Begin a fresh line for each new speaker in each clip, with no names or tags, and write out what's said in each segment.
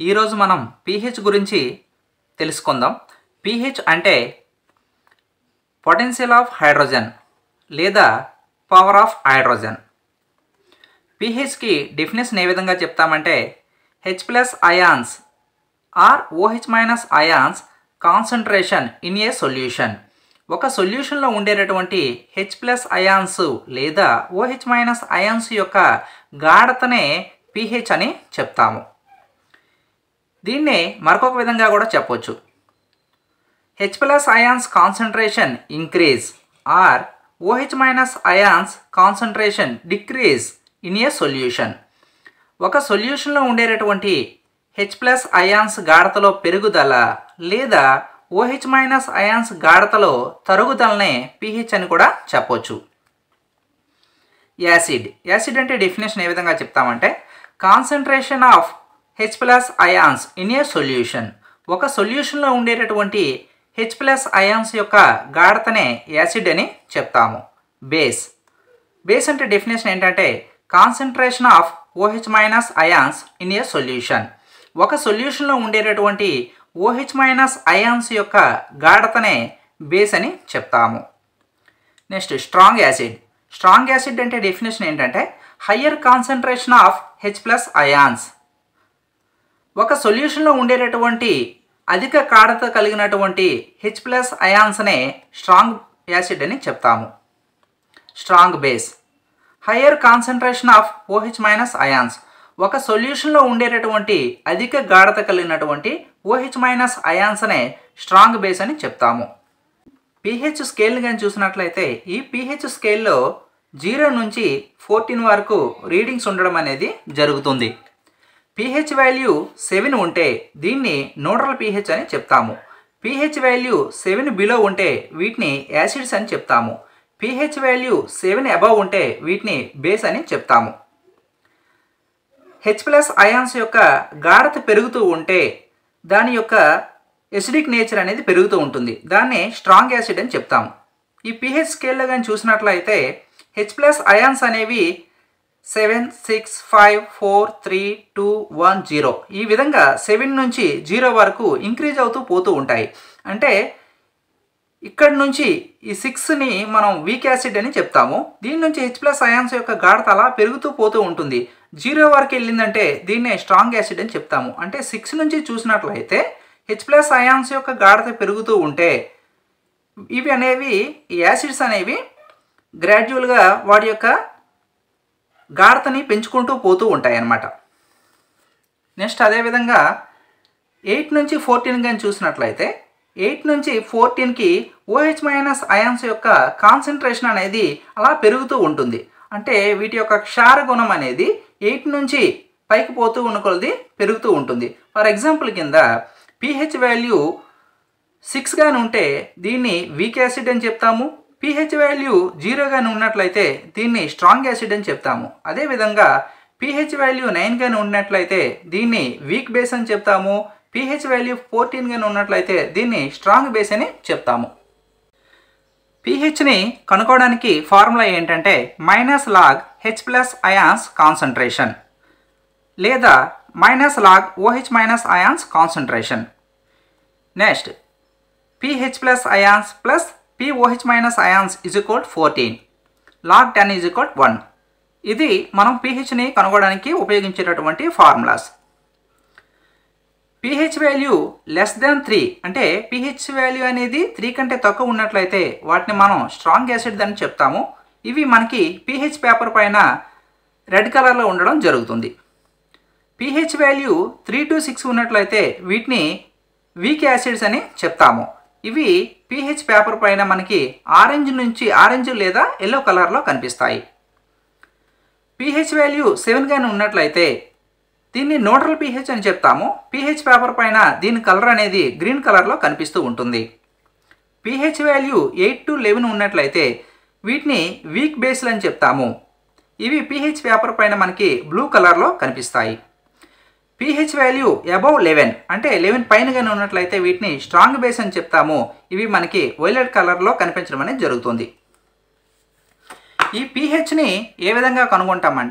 ఈరోజు మనం pH గురించి తెలుసుకుందాం pH అంటే పొటెన్షియల్ ఆఫ్ హైడ్రోజన్ లేదా పవర్ ఆఫ్ హైడ్రోజన్ pHకి డెఫినేషన్ ఏ విధంగా చెప్తామంటే H plus ions or OH minus ions concentration in a solution ఒక సొల్యూషన్లో ఉండేటటువంటి హెచ్ ప్లస్ అయాన్స్ లేదా ఓహెచ్ మైనస్ అయాన్స్ యొక్క గాఢతనే pH అని చెప్తాము దీన్నే మరొక విధంగా కూడా చెప్పొచ్చు H plus ions concentration increase or OH minus ions concentration decrease in a solution ఒక సొల్యూషన్లో ఉండేటటువంటి హెచ్ ప్లస్ అయాన్స్ గాఢతలో పెరుగుదల లేదా ఓహెచ్ మైనస్ అయాన్స్ గాఢతలో తరుగుదలనే పిహెచ్ అని కూడా చెప్పొచ్చు యాసిడ్ యాసిడ్ అంటే డెఫినేషన్ ఏ విధంగా చెప్తామంటే concentration of H plus ions in a solution ఒక సొల్యూషన్లో ఉండేటటువంటి హెచ్ ప్లస్ అయాన్స్ యొక్క గాఢతనే యాసిడ్ అని చెప్తాము బేస్ బేస్ అంటే డెఫినేషన్ ఏంటంటే concentration of OH minus ions in a solution ఒక సొల్యూషన్లో ఉండేటటువంటి ఓహెచ్ మైనస్ అయాన్స్ యొక్క గాఢతనే బేస్ అని చెప్తాము next strong acid strong acid అంటే డెఫినేషన్ ఏంటంటే higher concentration of H plus ions ఒక సొల్యూషన్లో ఉండేటటువంటి అధిక గాఢత కలిగినటువంటి హెచ్ ప్లస్ అయాన్స్నే స్ట్రాంగ్ యాసిడ్ అని చెప్తాము strong base higher concentration of OH minus ions ఒక సొల్యూషన్లో ఉండేటటువంటి అధిక గాఢత కలిగినటువంటి ఓహెచ్ మైనస్ అయాన్స్నే స్ట్రాంగ్ బేస్ అని చెప్తాము పీహెచ్ స్కేల్ని కానీ చూసినట్లయితే ఈ పీహెచ్ స్కేల్లో జీరో నుంచి ఫోర్టీన్ వరకు రీడింగ్స్ ఉండడం అనేది జరుగుతుంది పీహెచ్ వాల్యూ సెవెన్ ఉంటే దీన్ని న్యూట్రల్ పీహెచ్ అని చెప్తాము పీహెచ్ వాల్యూ సెవెన్ బిలో ఉంటే వీటిని యాసిడ్స్ అని చెప్తాము పీహెచ్ వాల్యూ సెవెన్ అబవ్ ఉంటే వీటిని బేస్ అని చెప్తాము హెచ్ ప్లస్ అయాన్స్ యొక్క గాఢత పెరుగుతూ ఉంటే దాని యొక్క ఎసిడిక్ నేచర్ అనేది పెరుగుతూ ఉంటుంది దాన్ని స్ట్రాంగ్ యాసిడ్ అని చెప్తాము ఈ పిహెచ్ స్కేల్లో కానీ చూసినట్లయితే హెచ్ ప్లస్ అయాన్స్ అనేవి seven six five four three two one zero ఈ విధంగా సెవెన్ నుంచి జీరో వరకు ఇంక్రీజ్ అవుతూ పోతూ ఉంటాయి అంటే ఇక్కడ నుంచి ఈ సిక్స్ని మనం వీక్ యాసిడ్ అని చెప్తాము దీని నుంచి హెచ్ ప్లస్ అయాన్స్ యొక్క గాఢత అలా పెరుగుతూ పోతూ ఉంటుంది జీరో వరకు వెళ్ళిందంటే దీన్నే స్ట్రాంగ్ యాసిడ్ అని చెప్తాము అంటే సిక్స్ నుంచి చూసినట్లయితే హెచ్ ప్లస్ అయాన్స్ యొక్క గాఢత పెరుగుతూ ఉంటే ఇవి అనేవి ఈ యాసిడ్స్ అనేవి గ్రాడ్యువల్గా వాటి యొక్క గాఢతని పెంచుకుంటూ పోతూ ఉంటాయి అన్నమాట నెక్స్ట్ అదేవిధంగా ఎయిట్ నుంచి ఫోర్టీన్ కానీ చూసినట్లయితే ఎయిట్ నుంచి ఫోర్టీన్కి ఓహెచ్ మైనస్ అయాన్స్ యొక్క కాన్సన్ట్రేషన్ అనేది అలా పెరుగుతూ ఉంటుంది అంటే వీటి యొక్క క్షార గుణం అనేది ఎయిట్ నుంచి పైకి పోతూ ఉన్న కొలది పెరుగుతూ ఉంటుంది ఫర్ ఎగ్జాంపుల్ కింద పిహెచ్ వాల్యూ సిక్స్ గాని ఉంటే దీన్ని వీక్ యాసిడ్ అని చెప్తాము పిహెచ్ వాల్యూ జీరో గాని ఉన్నట్లయితే దీన్ని స్ట్రాంగ్ యాసిడ్ అని చెప్తాము అదేవిధంగా పిహెచ్ వాల్యూ నైన్ గాని ఉన్నట్లయితే దీన్ని వీక్ బేస్ అని చెప్తాము పిహెచ్ వాల్యూ ఫోర్టీన్ గాని ఉన్నట్లయితే దీన్ని స్ట్రాంగ్ బేస్ అని చెప్తాము పిహెచ్ని కనుక్కోవడానికి ఫార్ములా ఏంటంటే minus log H plus ions concentration లేదా minus log OH minus ions concentration next pH plus ions plus pOH minus ions is equal fourteen log ten is equal one ఇది మనం పిహెచ్ని కనుగొనడానికి ఉపయోగించేటటువంటి formulas pH value less than three అంటే pH value అనేది three కంటే తక్కువ ఉన్నట్లయితే వాటిని మనం స్ట్రాంగ్ యాసిడ్ అని చెప్తాము ఇవి మనకి పిహెచ్ పేపర్ పైన రెడ్ కలర్లో ఉండడం జరుగుతుంది pH value three to six ఉన్నట్లయితే వీటిని వీక్ యాసిడ్స్ అని చెప్తాము ఇవి పిహెచ్ పేపర్ పైన మనకి ఆరెంజ్ నుంచి ఆరెంజ్ లేదా ఎల్లో కలర్లో కనిపిస్తాయి పిహెచ్ వాల్యూ సెవెన్ కానీ ఉన్నట్లయితే దీన్ని న్యూట్రల్ పిహెచ్ అని చెప్తాము పిహెచ్ పేపర్ పైన దీని కలర్ అనేది గ్రీన్ కలర్లో కనిపిస్తూ ఉంటుంది pH value eight to eleven ఉన్నట్లయితే వీటిని వీక్ బేస్లు అని చెప్తాము ఇవి పిహెచ్ పేపర్ పైన మనకి బ్లూ కలర్లో కనిపిస్తాయి పిహెచ్ వాల్యూ అబౌవ్ లెవెన్ అంటే లెవెన్ పైనగానే ఉన్నట్లయితే వీటిని స్ట్రాంగ్ బేస్ అని చెప్తాము ఇవి మనకి వైలెట్ కలర్లో కనిపించడం అనేది జరుగుతుంది ఈ పిహెచ్ని ఏ విధంగా కనుగొంటామంటే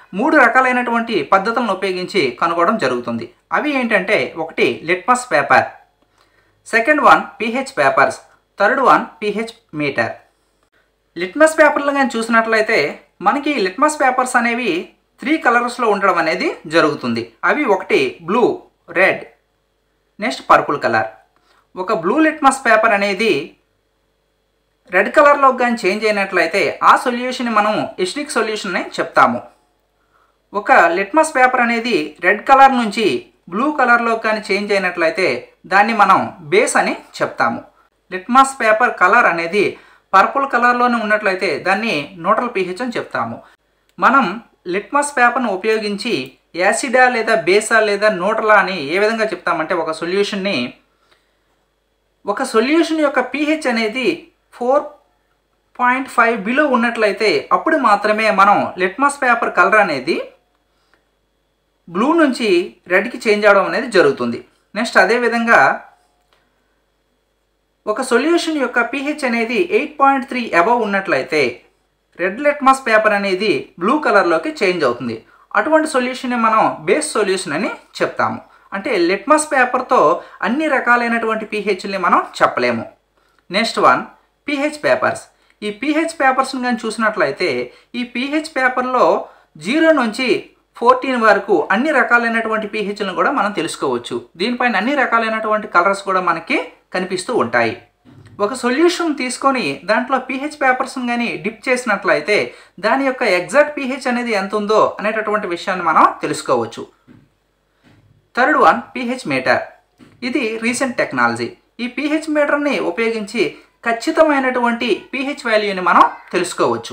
మూడు రకాలైనటువంటి పద్ధతులను ఉపయోగించి కనుగొనడం జరుగుతుంది అవి ఏంటంటే ఒకటి litmus paper second one pH papers third one pH meter litmus పేపర్లు కానీ చూసినట్లయితే మనకి లిట్మస్ పేపర్స్ అనేవి త్రీ కలర్స్లో ఉండడం అనేది జరుగుతుంది అవి ఒకటి blue red next purple colour ఒక బ్లూ లిట్మస్ పేపర్ అనేది రెడ్ కలర్లో కానీ చేంజ్ అయినట్లయితే ఆ సొల్యూషన్ మనం ఎస్టిక్ సొల్యూషన్ అని చెప్తాము ఒక లిట్మస్ పేపర్ అనేది రెడ్ కలర్ నుంచి బ్లూ కలర్లో కానీ చేంజ్ అయినట్లయితే దాన్ని మనం బేస్ అని చెప్తాము లిట్మస్ పేపర్ కలర్ అనేది పర్పుల్ కలర్లోనే ఉన్నట్లయితే దాన్ని న్యూట్రల్ పీహెచ్ అని చెప్తాము మనం లిట్మస్ పేపర్ను ఉపయోగించి యాసిడా లేదా బేసా లేదా న్యూట్రలా అని ఏ విధంగా చెప్తామంటే ఒక సొల్యూషన్ని ఒక సొల్యూషన్ యొక్క పీహెచ్ అనేది ఫోర్ పాయింట్ ఫైవ్ బిలో ఉన్నట్లయితే అప్పుడు మాత్రమే మనం లిట్మస్ పేపర్ కలర్ అనేది బ్లూ నుంచి రెడ్కి చేంజ్ అవడం అనేది జరుగుతుంది నెక్స్ట్ అదేవిధంగా ఒక సొల్యూషన్ యొక్క పీహెచ్ అనేది ఎయిట్ పాయింట్ త్రీ అబవ్ ఉన్నట్లయితే రెడ్ లిట్మస్ పేపర్ అనేది బ్లూ కలర్లోకి చేంజ్ అవుతుంది అటువంటి సొల్యూషన్ని మనం బేస్ సొల్యూషన్ అని చెప్తాము అంటే లిట్మస్ పేపర్తో అన్ని రకాలైనటువంటి పీహెచ్ని మనం చెప్పలేము నెక్స్ట్ వన్ పీహెచ్ పేపర్స్ ఈ పీహెచ్ పేపర్స్ని కానీ చూసినట్లయితే ఈ పీహెచ్ పేపర్లో జీరో నుంచి ఫోర్టీన్ వరకు అన్ని రకాలైనటువంటి పీహెచ్లను కూడా మనం తెలుసుకోవచ్చు దీనిపైన అన్ని రకాలైనటువంటి కలర్స్ కూడా మనకి కనిపిస్తూ ఉంటాయి ఒక సొల్యూషన్ తీసుకొని దాంట్లో పీహెచ్ పేపర్స్ని కానీ డిప్ చేసినట్లయితే దాని యొక్క ఎగ్జాక్ట్ పీహెచ్ అనేది ఎంత ఉందో అనేటటువంటి విషయాన్ని మనం తెలుసుకోవచ్చు థర్డ్ వన్ పీహెచ్ మీటర్ ఇది రీసెంట్ టెక్నాలజీ ఈ పీహెచ్ మీటర్ని ఉపయోగించి ఖచ్చితమైనటువంటి పీహెచ్ వాల్యూని మనం తెలుసుకోవచ్చు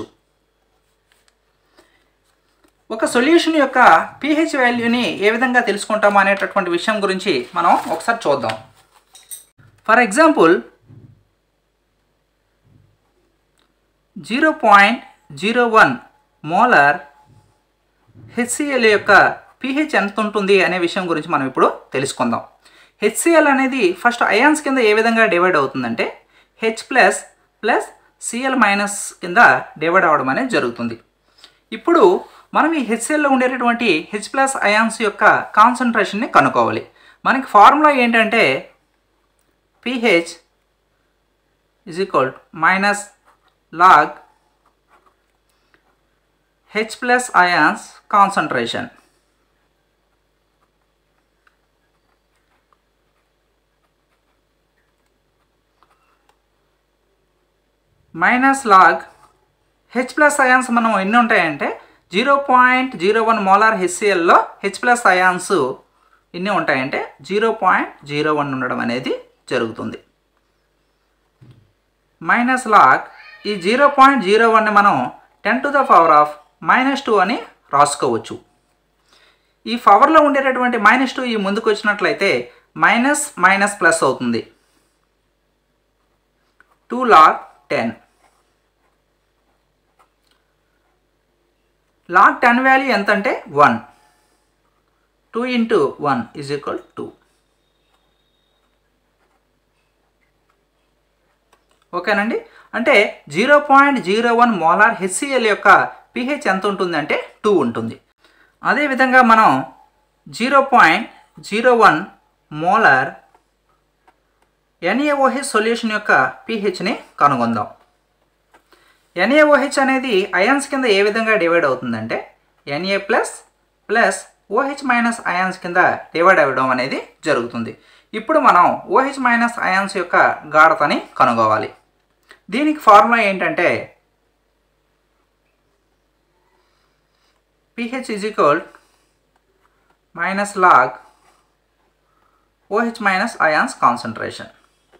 ఒక సొల్యూషన్ యొక్క పీహెచ్ వాల్యూని ఏ విధంగా తెలుసుకుంటామో అనేటటువంటి విషయం గురించి మనం ఒకసారి చూద్దాం for example zero point zero one molar HCl యొక్క పీహెచ్ ఎంత ఉంటుంది అనే విషయం గురించి మనం ఇప్పుడు తెలుసుకుందాం హెచ్సిఎల్ అనేది ఫస్ట్ అయాన్స్ కింద ఏ విధంగా డివైడ్ అవుతుందంటే H plus plus Cl minus కింద డివైడ్ అవ్వడం అనేది జరుగుతుంది ఇప్పుడు మనం ఈ హెచ్సిఎల్లో ఉండేటటువంటి హెచ్ ప్లస్ అయాన్స్ యొక్క కాన్సన్ట్రేషన్ని కనుక్కోవాలి మనకి ఫార్ములా ఏంటంటే pH is equal minus log H plus ions concentration minus log H plus ions మనం ఎన్ని ఉంటాయంటే zero point zero one molar హెచ్సిఎల్లో హెచ్ ప్లస్ అయాన్స్ ఎన్ని ఉంటాయంటే జీరో పాయింట్ జీరో వన్ ఉండడం అనేది జరుగుతుంది మైనస్ లాగ్ ఈ జీరో పాయింట్ జీరో వన్ని మనం ten to the power of minus two అని రాసుకోవచ్చు ఈ పవర్లో ఉండేటటువంటి మైనస్ టూ ఈ ముందుకు వచ్చినట్లయితే మైనస్ మైనస్ ప్లస్ అవుతుంది two log ten log ten value ఎంత అంటే one two into one is equal two ఓకేనండి అంటే zero point zero one molar HCl యొక్క పిహెచ్ ఎంత ఉంటుందంటే టూ ఉంటుంది అదేవిధంగా మనం zero point zero one molar NaOH solution యొక్క పిహెచ్ని కనుగొందాం ఎన్ఏఓహెచ్ అనేది అయాన్స్ కింద ఏ విధంగా డివైడ్ అవుతుందంటే Na plus plus OH minus ions కింద డివైడ్ అవ్వడం అనేది జరుగుతుంది ఇప్పుడు మనం ఓహెచ్ మైనస్ అయాన్స్ యొక్క గాఢతని కనుగోవాలి దీనికి ఫార్ములా ఏంటంటే pH is equal minus log OH minus ions concentration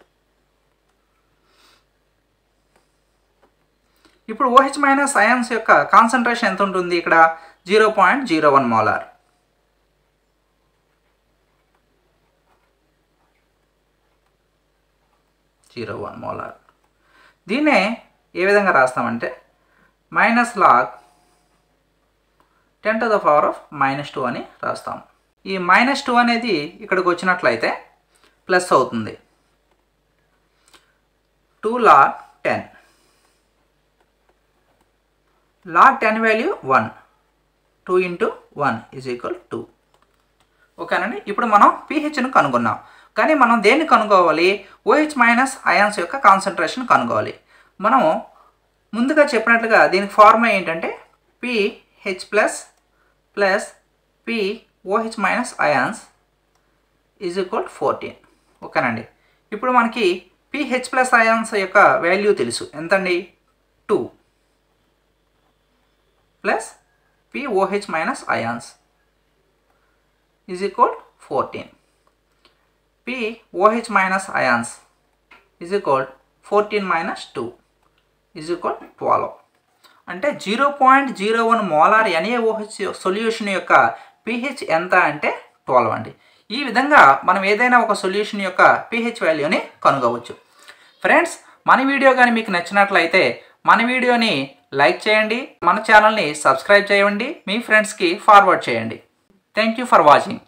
ఇప్పుడు ఓహెచ్ మైనస్ అయాన్స్ యొక్క కాన్సన్ట్రేషన్ ఎంత ఉంటుంది ఇక్కడ zero point zero one molar zero one molar దీన్నే ఏ విధంగా రాస్తామంటే minus log ten to the power of minus two అని రాస్తాం ఈ మైనస్ టూ అనేది ఇక్కడికి వచ్చినట్లయితే ప్లస్ అవుతుంది two log ten log ten value one two into one is equal two ఓకేనండి ఇప్పుడు మనం పీహెచ్ను కనుగొన్నాం కానీ మనం దేన్ని కనుక్కోవాలి ఓహెచ్ మైనస్ అయాన్స్ యొక్క కాన్సన్ట్రేషన్ కనుక్కోవాలి మనము ముందుగా చెప్పినట్లుగా దీనికి ఫార్ములా ఏంటంటే pH plus plus p OH minus ions is equal fourteen ఓకేనండి ఇప్పుడు మనకి పిహెచ్ ప్లస్ అయాన్స్ యొక్క వాల్యూ తెలుసు ఎంతండి two plus pOH minus ions is equal fourteen pOH minus ions is equal fourteen minus two is equal twelve అంటే zero point zero one molar NaOH solution యొక్క pH ఎంత అంటే twelve అండి ఈ విధంగా మనం ఏదైనా ఒక సొల్యూషన్ యొక్క పిహెచ్ వాల్యూని కనుగొవచ్చు ఫ్రెండ్స్ మన వీడియో కానీ మీకు నచ్చినట్లయితే మన వీడియోని లైక్ చేయండి మన ఛానల్ని సబ్స్క్రైబ్ చేయండి మీ ఫ్రెండ్స్కి ఫార్వర్డ్ చేయండి థ్యాంక్ యూ ఫర్ వాచింగ్